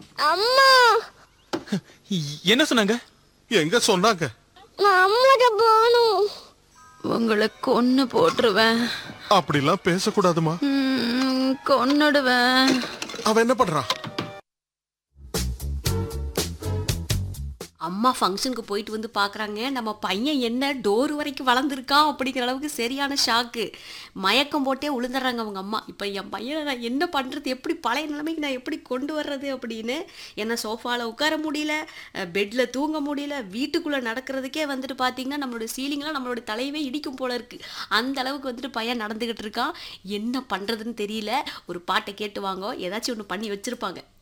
அம்மா என்ன சொன்னாங்க எங்க சொன்னாங்க நான் அம்மாட்ட போகணும் உங்களை கொன்னு போட்டுருவேன் அப்படிலாம் பேசக்கூடாதுமா ம், கொன்னுடுவேன் அவன் என்ன பண்றான் அம்மா ஃபங்க்ஷனுக்கு போயிட்டு வந்து பார்க்குறாங்க நம்ம பையன் என்ன டோர் வரைக்கும் வளர்ந்துருக்கான் அப்படிங்கிற அளவுக்கு சரியான ஷாக்கு மயக்கம் போட்டே உளுந்துடுறாங்க அவங்க அம்மா இப்போ என் பையனை நான் என்ன பண்ணுறது எப்படி பழைய நிலைமைக்கு நான் எப்படி கொண்டு வர்றது அப்படின்னு என்ன சோஃபாவில் உட்கார முடியல பெட்டில் தூங்க முடியல வீட்டுக்குள்ளே நடக்கிறதுக்கே வந்துட்டு பார்த்தீங்கன்னா நம்மளோட சீலிங்லாம் நம்மளோட தலையவே இடிக்கும் போல இருக்குது அந்த அளவுக்கு வந்துட்டு பையன் நடந்துக்கிட்டு இருக்கான் என்ன பண்ணுறதுன்னு தெரியல ஒரு பாட்டை கேட்டு வாங்க ஏதாச்சும் ஒன்று பண்ணி வச்சுருப்பாங்க